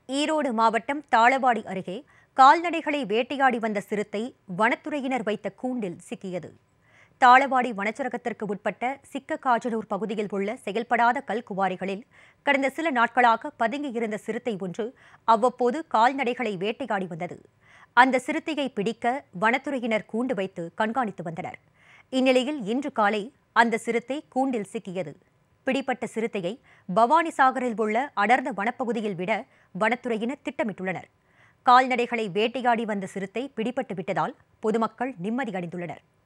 ஈரோடு மாவட்டம் தாளவாடி அருகே கால்நடைகளை வேட்டையாடி வந்த சிறுத்தை வனத்துறையினர் வைத்த கூண்டில் சிக்கியது தாளவாடி வனச்சரகத்திற்கு உட்பட்ட சிக்கக்காஜனூர் பகுதியில் உள்ள செயல்படாத கல்குவாரிகளில் கடந்த சில நாட்களாக பதுங்கியிருந்த சிறுத்தை ஒன்று அவ்வப்போது கால்நடைகளை வேட்டையாடி வந்தது அந்த சிறுத்தையை பிடிக்க வனத்துறையினர் கூண்டு வைத்து கண்காணித்து வந்தனர் இந்நிலையில் இன்று காலை அந்த சிறுத்தை கூண்டில் சிக்கியது பிடிப்பட்ட சிறுத்தையை பவானி சாகரில் உள்ள அடர்ந்த வனப்பகுதியில் விட வனத்துறையினர் திட்டமிட்டுள்ளனர் கால்நடைகளை வேட்டையாடி வந்த சிறுத்தை பிடிபட்டு விட்டதால் பொதுமக்கள் நிம்மதியடைந்துள்ளனர்